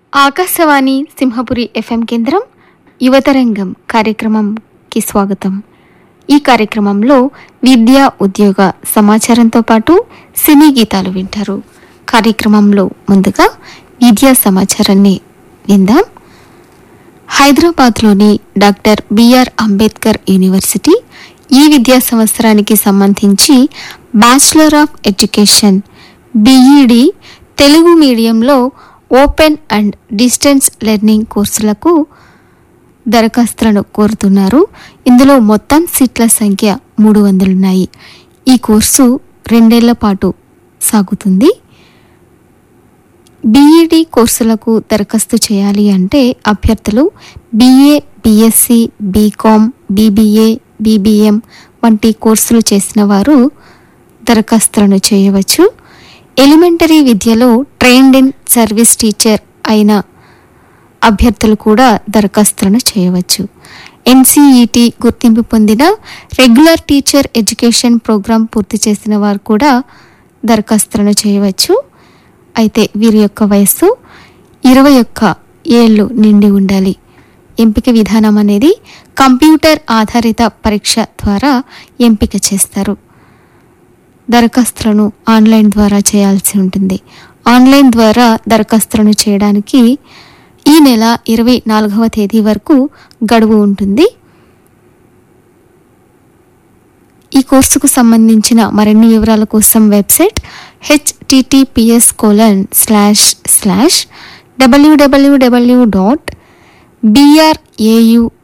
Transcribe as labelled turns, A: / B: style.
A: Akashvani Simhapuri FM కేంద్రం యువతరంగం కార్యక్రమంకి స్వాగతం ఈ కార్యక్రమంలో విద్యా ఉద్యోగ సమాచారంతో పాటు సినీ గీతాలు వింటారు కార్యక్రమంలో ముందుగా విద్యా సమాచారాన్ని విందాం హైదరాబాద్లోని డాక్టర్ బిఆర్ అంబేద్కర్ యూనివర్సిటీ ఈ విద్యా సంవత్సరానికి సంబంధించి bachelor of education B Ed Telugu మీడియంలో ఓపెన్ అండ్ డిస్టెన్స్ లెర్నింగ్ కోర్సులకు దరఖాస్తులను కోరుతున్నారు ఇందులో మొత్తం సీట్ల సంఖ్య మూడు వందలున్నాయి ఈ కోర్సు రెండేళ్ల పాటు సాగుతుంది బీఈడి కోర్సులకు దరఖాస్తు చేయాలి అంటే అభ్యర్థులు BA BSc BCom BBA BBM వంటి కోర్సులు చేసిన వారు దరఖాస్తులను చేయవచ్చు ఎలిమెంటరీ విద్యలో ట్రైన్డ్ ఇన్ సర్వీస్ టీచర్ అయిన అభ్యర్థులు కూడా దరఖాస్తులను చేయవచ్చు ఎన్సీఈటీ గుర్తింపు పొందిన రెగ్యులర్ టీచర్ ఎడ్యుకేషన్ ప్రోగ్రాం పూర్తి చేసిన వారు కూడా దరఖాస్తులను చేయవచ్చు అయితే వీరి యొక్క వయస్సు ఇరవై ఒక్క ఏళ్ళు నిండి ఉండాలి ఎంపిక విధానం అనేది కంప్యూటర్ ఆధారిత పరీక్ష ద్వారా ఎంపిక చేస్తారు దరఖాస్తులను ఆన్లైన్ ద్వారా చేయాల్సి ఉంటుంది ఆన్లైన్ ద్వారా దరఖాస్తులను చేయడానికి ఈ నెల ఇరవై నాలుగవ తేదీ వరకు గడువు ఉంటుంది ఈ కోర్సుకు సంబంధించిన మరిన్ని వివరాల కోసం website HTTPS colon slash slash WWW dot బిఆర్ఏయు